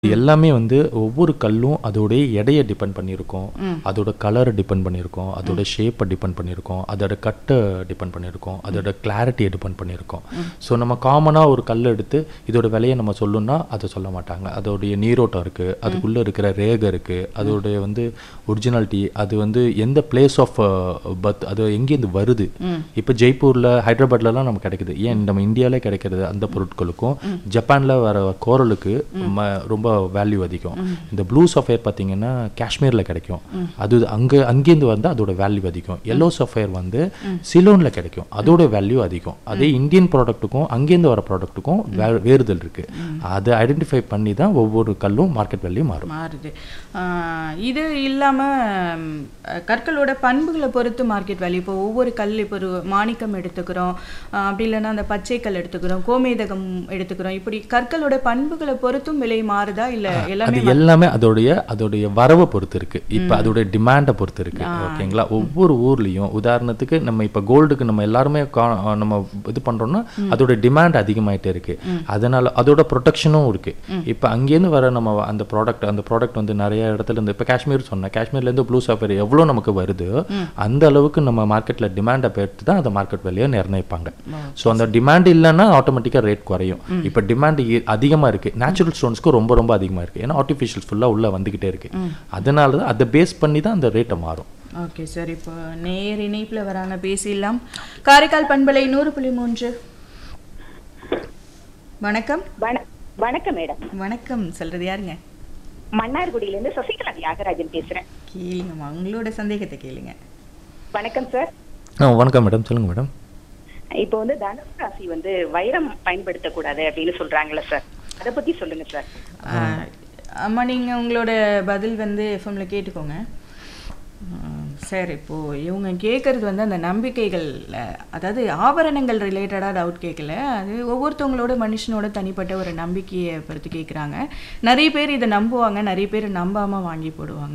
இது எல்லாமே வந்து ஒவ்வொரு கல்லும் அதோடைய எடையை டிபெண்ட் பண்ணியிருக்கோம் அதோட கலரை டிபெண்ட் பண்ணியிருக்கோம் அதோட ஷேப்பை டிபெண்ட் பண்ணியிருக்கோம் அதோட கட்டை டிபெண்ட் பண்ணியிருக்கோம் அதோட கிளாரிட்டியை டிபெண்ட் பண்ணியிருக்கோம் ஸோ நம்ம காமனாக ஒரு கல் எடுத்து இதோட விலையை நம்ம சொல்லணும்னா அதை சொல்ல மாட்டாங்க அதோடைய நீரோட்டம் இருக்குது அதுக்குள்ளே இருக்கிற ரேகை இருக்குது அதோடைய வந்து ஒரிஜினாலிட்டி அது வந்து எந்த பிளேஸ் ஆஃப் பர்த் அது எங்கேருந்து வருது இப்போ ஜெய்ப்பூரில் ஹைதராபாத்லலாம் நமக்கு கிடைக்குது ஏன் நம்ம இந்தியாவிலே கிடைக்கிறது அந்த பொருட்களுக்கும் ஜப்பானில் வர கோரலுக்கு ம- ரொம்ப வேல்யூ அதிகம் இந்த ப்ளூ சஃபயர் பார்த்தீங்கன்னா காஷ்மீரில் கிடைக்கும் அது அங்கே அங்கேருந்து வந்து அதோட வேல்யூ அதிகம் எல்லோ சஃபயர் வந்து சிலோனில் கிடைக்கும் அதோட வேல்யூ அதிகம் அதே இந்தியன் ப்ராடக்ட்டுக்கும் அங்கேருந்து வர ப்ராடக்ட்டுக்கும் வேறுதல் இருக்கு அதை ஐடென்டிஃபை பண்ணி தான் ஒவ்வொரு கல்லும் மார்க்கெட் வேல்யூ மாறும் மாறுது ஆஹ் இது இல்லாமல் கற்களோட பண்புகளை பொறுத்து மார்க்கெட் வேல்யூ இப்போ ஒவ்வொரு கல் இப்போ ஒரு மாணிக்கம் எடுத்துக்கிறோம் ஆஹ் அப்படி இல்லைன்னா அந்த பச்சை கல் எடுத்துக்கிறோம் கோமேதகம் எடுத்துக்கிறோம் இப்படி கற்களோட பண்புகளை பொறுத்தும் விலை மாறுதா இல்லை எல்லாமே அது எல்லாமே அதோடைய அதோடைய வரவை பொறுத்து இருக்கு இப்போ அதோடைய டிமாண்டை பொறுத்து இருக்கு ஓகேங்களா ஒவ்வொரு ஊர்லயும் உதாரணத்துக்கு நம்ம இப்போ கோல்டுக்கு நம்ம எல்லாருமே கா- நம்ம இது பண்றோம்னா அதோட டிமாண்ட் அதிகமாயிட்டே இருக்கு அதனால அதோட ப்ரொடெக்ஷனும் இருக்கு இப்போ அங்கேருந்து வர நம்ம அந்த ப்ராடக்ட் அந்த ப்ராடக்ட் வந்து நிறைய இடத்துல இருந்து இப்போ காஷ்மீர் சொன்னேன் காஷ்மீர்ல இருந்து ப்ளூ சாஃபர் எவ்வளோ நமக்கு வருதோ அந்த அளவுக்கு நம்ம மார்க்கெட்ல டிமாண்டை பெற்று தான் அந்த மார்க்கெட் வேலையை நிர்ணயிப்பாங்க ஸோ அந்த டிமாண்ட் இல்லைன்னா ஆட்டோமேட்டிக்காக ரேட் குறையும் இப்போ டிமாண்ட் அதிகமா இருக்கு நேச்சுரல் ஸ்டோன்ஸ்க்கு ரொம்ப ரொம்ப அதிகமா இருக்கு ஏன்னா ஆர்டிஃபிஷியல் ஃபுல்லா உள்ள வந்துகிட்டே இருக்கு அதனால தான் அதை பேஸ் பண்ணி தான் அந்த ரேட்டை மாறும் ஓகே சார் இப்போ நேர் இணைப்பில் வராங்க பேசிடலாம் காரைக்கால் பண்பலை நூறு புள்ளி மூன்று வணக்கம் வண- வணக்கம் மேடம் வணக்கம் சொல்றது யாருங்க மன்னார்குடியில இருந்து சசிகலா தியாகராஜன் பேசுறேன் கேளுங்கம்மா உங்களோட சந்தேகத்தை கேளுங்க வணக்கம் சார் ஆ வணக்கம் மேடம் சொல்லுங்க மேடம் இப்போ வந்து தனுசு ராசி வந்து வைரம் பயன்படுத்தக்கூடாது அப்படின்னு சொல்றாங்கல்ல சார் அதை பத்தி சொல்லுங்க சார் ஆஹ், அம்மா நீங்கள் உங்களோட பதில் வந்து எஃப்எம்ல கேட்டுக்கோங்க ஆஹ், சார் இப்போ இவங்க கேட்குறது வந்து அந்த நம்பிக்கைகள் அதாவது ஆபரணங்கள் ரிலேட்டடாக டவுட் கேட்கல அது ஒவ்வொருத்தவங்களோட மனுஷனோட தனிப்பட்ட ஒரு நம்பிக்கையை பொறுத்து கேட்குறாங்க நிறைய பேர் இதை நம்புவாங்க நிறைய பேர் நம்பாமல் வாங்கி போடுவாங்க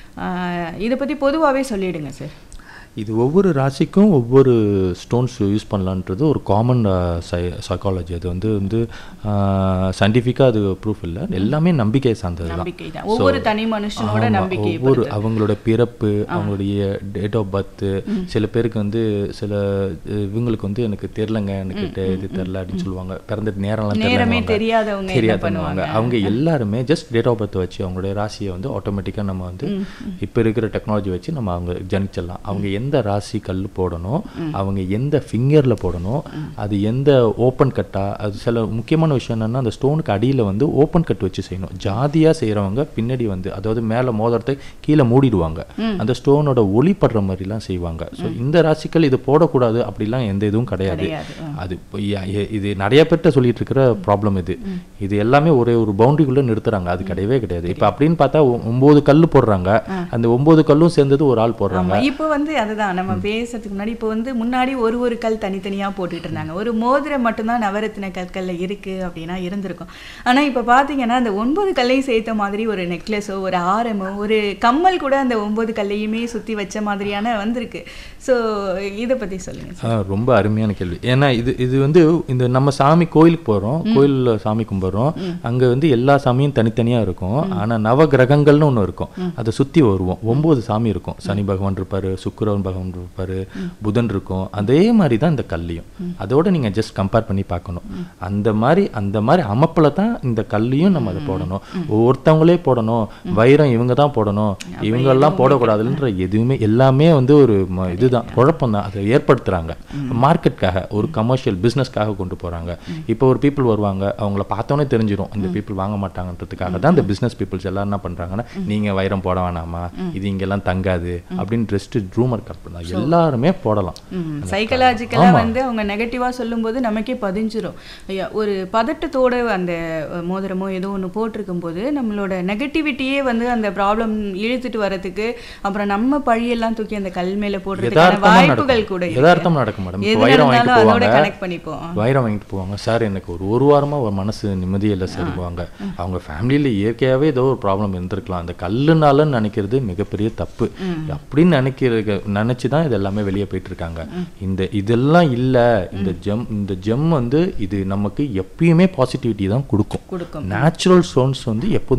ஆஹ், இதை பற்றி பொதுவாகவே சொல்லிடுங்க சார் இது ஒவ்வொரு ராசிக்கும் ஒவ்வொரு ஸ்டோன்ஸ் யூஸ் பண்ணலான்றது ஒரு காமன் சைக்காலஜி அது வந்து வந்து சயின்டிஃபிக்காக அது ப்ரூஃப் இல்லை எல்லாமே நம்பிக்கை சார்ந்தது தான் நம்பிக்கை தான் ஒவ்வொரு தனி மனுஷனோட ஆமா, நம்பிக்கையை ஒவ்வொரு அவங்களோட பிறப்பு அவங்களுடைய டேட் ஆஃப் பர்த் சில பேருக்கு வந்து சில அஹ், இவங்களுக்கு வந்து எனக்கு தெரிலங்க எனக்கு தெ- இது தெரில அப்படின்னு சொல்லுவாங்க பிறந்த நேரம்லாம் நேரமே தெரியலன்னுவாங்க. தெரியாதவங்க என்ன தெரியாதுன்னுவாங்க அவங்க எல்லாருமே ஜஸ்ட் டேட் ஆஃப் பர்த் வச்சு அவங்களுடைய ராசியை வந்து ஆட்டோமேட்டிக்காக நம்ம வந்து இப்போ இருக்கிற டெக்னாலஜி வச்சு நம்ம அவங்க ஜனிச்சிடலாம் அவங்க எந்த ராசி கல் போடணும் அவங்க எந்த ஃபிங்கரில் போடணும் அது எந்த ஓப்பன் கட்டா அது சில முக்கியமான விஷயம் என்னன்னா அந்த ஸ்டோனுக்கு அடியில் வந்து ஓப்பன் கட் வச்சு செய்யணும் ஜாதியாக செய்கிறவங்க பின்னாடி வந்து அதாவது மேலே மோதிரத்தை கீழே மூடிடுவாங்க அந்த ஸ்டோனோட ஒளி படுற மாதிரிலாம் செய்வாங்க ஸோ இந்த ராசிகள் இது போடக்கூடாது அப்படிலாம் எந்த இதுவும் கிடையாது கிடையாது. அது இப்போ ய- ய- இது நிறைய பேர்கிட்ட சொல்லிட்டு இருக்கிற ப்ராப்ளம் இது இது எல்லாமே ஒரே ஒரு பவுண்டரிக்குள்ள நிறுத்துறாங்க அது கிடையவே கிடையாது இப்போ அப்படின்னு பார்த்தா ஒ- ஒன்பது கல் போடுறாங்க அந்த ஒன்பது கல்லும் சேர்ந்தது ஒரு ஆள் போடுறாங்க ஆமா இப்போ வந்து அதுதான் நம்ம பேசுறதுக்கு முன்னாடி இப்போ வந்து முன்னாடி ஒரு ஒரு கல் தனித்தனியா போட்டுட்டு இருந்தாங்க ஒரு மோதிரம் மட்டும்தான் நவரத்தின கற்கள்ல இருக்கு அப்படின்னா இருந்திருக்கும் ஆனா இப்போ பாத்தீங்கன்னா அந்த ஒன்பது கல்லையும் சேர்த்த மாதிரி ஒரு நெக்லஸோ ஒரு ஆரமோ ஒரு கம்மல் கூட அந்த ஒன்பது கல்லையுமே சுத்தி வச்ச மாதிரியான வந்திருக்கு ஸோ இதை பத்தி சொல்லுங்க ஆ, ரொம்ப அருமையான கேள்வி ஏன்னா இது இது வந்து இந்த நம்ம சாமி கோயிலுக்கு போறோம் கோயில்ல சாமி கும்பிடுறோம் அங்க வந்து எல்லா சாமியும் தனித்தனியா இருக்கும் ஆனா நவ கிரகங்கள்னு ஒண்ணு இருக்கும் அதை சுத்தி வருவோம் ஒன்பது சாமி இருக்கும் சனி பகவான் இருப்பாரு சுக்கிரவன் பகவான் இருப்பாரு புதன் இருக்கும் அதே மாதிரி தான் இந்த கல்லியும் அதோட நீங்க ஜஸ்ட் கம்பேர் பண்ணி பார்க்கணும் அந்த மாதிரி அந்த மாதிரி அமைப்புல தான் இந்த கல்லியும் நம்ம அதை போடணும் ஒவ்வொருத்தவங்களே போடணும் வைரம் இவங்க தான் போடணும் இவங்க எல்லாம் போடக்கூடாதுன்ற எதுவுமே எல்லாமே வந்து ஒரு ம- இதுதான் குழப்பம் தான் அதை ஏற்படுத்துறாங்க மார்க்கெட்காக ஒரு கமர்ஷியல் பிஸ்னஸ்க்காக கொண்டு போறாங்க இப்போ ஒரு பீப்புள் வருவாங்க அவங்கள பார்த்தோன்னே தெரிஞ்சிடும் இந்த பீப்புள் வாங்க மாட்டாங்கன்றதுக்காக தான் இந்த பிஸ்னஸ் பீப்புள்ஸ் எல்லாம் என்ன பண்றாங்கன்னா நீங்க வைரம் போட வேணாமா இது இங்கெல்லாம் தங்காது அப்படின்னு ஜஸ்ட் ரூமர் கட் பண்ணாங்க எல்லாருமே போடலாம் சைக்கலாஜிக்கலா வந்து அவங்க நெகட்டிவா சொல்லும்போது நமக்கே பதிஞ்சிரும் ஐயா, ஒரு பதட்டத்தோட அந்த அஹ், மோதிரமோ ஏதோ ஒன்று போட்டிருக்கும் போது நம்மளோட நெகட்டிவிட்டியே வந்து அந்த ப்ராப்ளம் இழுத்துட்டு வரதுக்கு அப்புறம் நம்ம பழியெல்லாம் தூக்கி அந்த கல் மேல போடுறதுக்கான யதார்த்தமா வாய்ப்புகள் நடக்கும் கூட இருக்கு. யதார்த்தம் நடக்கும் மேடம் எது வைரம் வாங்கிட்டு நடந்தாலும் அதோட போவாங்க கனெக்ட் பண்ணிப்போம் வைரம் வாங்கிட்டு போவாங்க சார் எனக்கு ஒரு ஒரு வாரமா ஒரு மனசு நிம்மதியே இல்லை சொல்லுவாங்க அவங்க ஃபேமிலியில இயற்கையாவே ஏதோ ஒரு ப்ராப்ளம் இருந்திருக்கலாம் அந்த கல்லுனால நினைக்கிறது மிகப்பெரிய தப்பு அப்படின்னு நினைக்கிற நினைச்சு தான் இது எல்லாமே வெளியே போயிட்டு இருக்காங்க இந்த இதெல்லாம் இல்ல இந்த ஜெம் இந்த ஜெம் வந்து இது நமக்கு எப்பயுமே பாசிட்டிவிட்டி தான் கொடுக்கும் கொடுக்கும் நேச்சுரல் ஸ்டோன்ஸ் வந்து எப்போதுமே